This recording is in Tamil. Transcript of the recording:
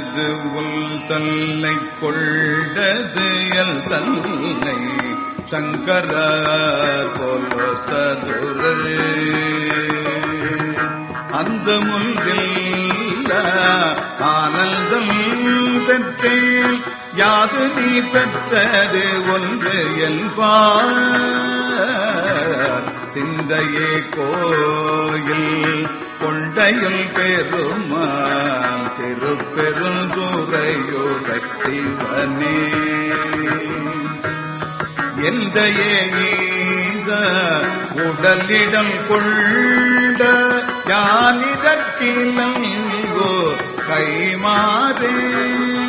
கொண்டது உள் தன்னை கொண்டது எல் தன்னை சங்கரர் போல சதுரர் அந்த முல்கில்ல ஆனந்தம் பெற்றேன் யாது நீ பெற்றது ஒன்று என்பார் சிந்தையே கோயில் கொண்டையுள் பெருமான் திருப்பெருந்துறையுடை சிவனே எந்த ஈச உடலிடம் கொண்ட யானிதற்கிலங்கோ கைமாறே